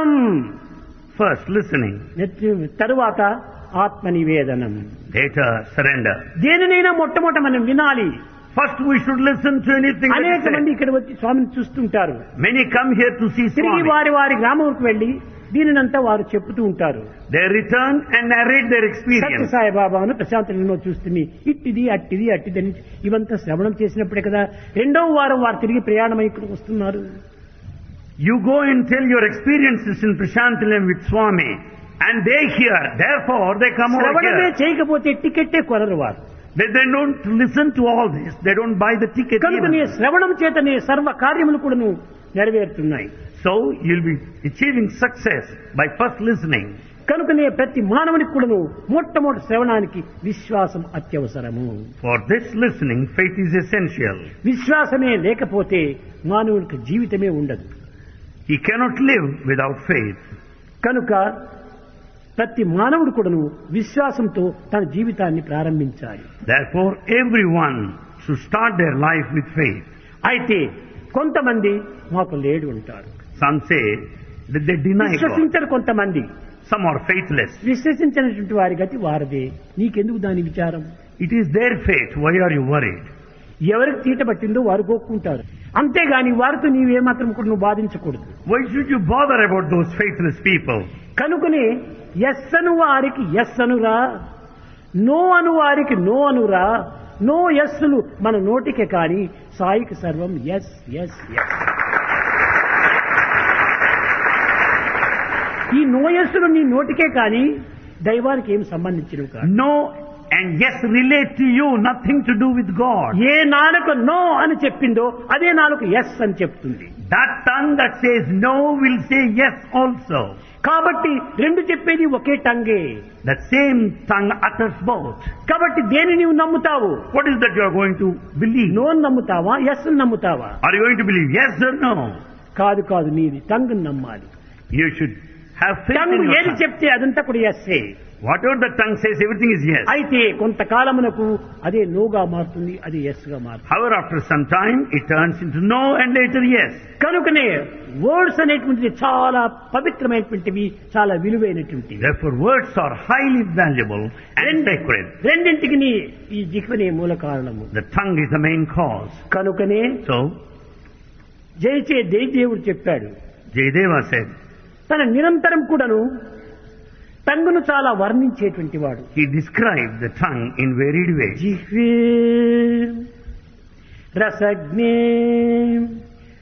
శ్రవణం First, listening. తరువాత ఆత్మ నివేదనం Later, surrender. దేనినైనా మొట్టమొదట మనం వినాలి First, we should listen to anything that అనేక is మంది said. ఇక్కడ వచ్చి స్వామిని చూస్తుంటారు Many come here to see తిరిగి Swami. వారి వారి గ్రామంకి వెళ్లి దీనినంతా వారు చెప్తూ ఉంటారు They return and narrate their Satya experience. సాయిబాబాను ప్రశాంతంలో చూస్తుంది ఇట్టిది అట్టిది అట్టిదని ఇవంతా శ్రవణం చేసినప్పుడే కదా రెండవ వారం వారు తిరిగి ప్రయాణమై ఇక్కడికి వస్తున్నారు You go and tell your experiences in Prashantilam with Swami, and they hear. Therefore, they come over శ్రవణమే here. చేయకపోతే టికెట్టే కొనరు వారు They, they don't listen to all this. They don't buy the ticket కనుకనే even. శ్రవణం చేతనే సర్వ కార్యములు కూడాను నెరవేరుతున్నాయి So, you'll be achieving success by first listening. కనుకనే ప్రతి మానవునికి కూడాను మొట్టమొదటి శ్రవణానికి విశ్వాసం అత్యవసరము For this listening, faith is essential. విశ్వాసమే లేకపోతే మానవునికి జీవితమే ఉండదు He cannot live without faith. కనుక ప్రతి మానవుడు కూడాను విశ్వాసంతో తన జీవితాన్ని ప్రారంభించాలి Therefore, everyone should start their life with faith. అయితే కొంతమంది మాకు లేడు ఉంటారు Some say that they deny God. విశ్వసించరు కొంతమంది Some are faithless. విశ్వసించినటువంటి వారి గతి వారదే నీకెందుకు దాని విచారం It is their fate. Why are you worried? ఎవరికి తీట పట్టిందో వారు కోక్కుంటారు అంతేగాని వారితో నీవేమాత్రం కూడా నువ్వు బాధించకూడదు Why should you bother about those faithless people? కనుకనే ఎస్ అను వారికి ఎస్ అనురా నో అను వారికి నో అనురా నో ఎస్సులు మన నోటికే కాని సాయికి సర్వం ఎస్ ఎస్ ఎస్ ఈ నో ఎస్సులు నీ నోటికే కాని దైవానికి ఏం సంబంధించినవి కాదు No and yes relate to you, nothing to do with God. ఏ నాలుక నో అని చెప్పిందో అదే నాలుక ఎస్ అని చెప్తుంది That tongue that says no will say yes also. కాబట్టి రెండు చెప్పేది ఒకే టంగే The same tongue utters both. కాబట్టి దేని నీవు నమ్ముతావు What is that you are going to believe? No నమ్ముతావా ఎస్ నమ్ముతావా Are you going to believe yes or no? కాదు కాదు నీది టంగ్ నమ్మాలి You should have faith tongue in your ఏది tongue. చెప్తే అదంతా కూడా ఎస్సే Whatever the tongue says, everything is yes. అయితే కొంతకాలమునకు అదే నోగా మారుతుంది అది ఎస్ గా మారుతుంది However, after some time, it turns into no and later yes. కనుకనే వర్డ్స్ అనేటువంటిది చాలా పవిత్రమైనటువంటివి చాలా విలువైనటువంటివి Therefore, words are highly valuable and sacred. రెండింటికి నీ- ఈ జిహ్వనే మూల కారణము The tongue is the main cause. కనుకనే So, జయచే దేవుడు చెప్పాడు Jayadeva said, తన నిరంతరం కూడాను టంగును చాలా వర్ణించేటువంటి వాడు he described the tongue in varied ways. జిహ్వే రసజ్ఞే